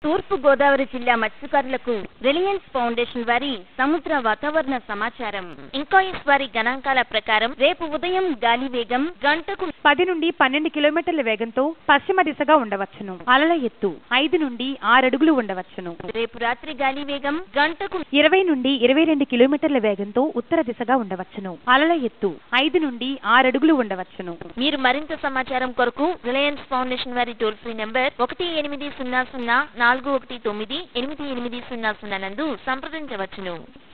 తూర్పు గోదావరి జిల్లా మత్స్యకారులకు రిలయన్స్ ఫౌండేషన్ వారి సముద్ర వాతావరణ సమాచారం ఇంకాయిస్ వారి గణాంకాల ప్రకారం రేపు ఉదయం గాలి వేగం గంటకు పది నుండి పన్నెండు కిలోమీటర్ల వేగంతో పశ్చిమ దిశగా ఉండవచ్చును అలల ఎత్తు ఐదు నుండి ఆరడుగులు ఉండవచ్చును రేపు రాత్రి గాలి వేగం గంటకు ఇరవై నుండి ఇరవై రెండు కిలోమీటర్ల వేగంతో ఉత్తర దిశగా ఉండవచ్చును అలల ఎత్తు ఐదు నుండి ఆరడుగులు ఉండవచ్చును మీరు మరింత సమాచారం కొరకు రిలయన్స్ ఫౌండేషన్ వారి టోల్ ఫ్రీ నెంబర్ ఒకటి ఎనిమిది సున్నా సున్నా నాలుగు ఒకటి తొమ్మిది ఎనిమిది ఎనిమిది సున్నా సున్నా నందు సంప్రదించవచ్చును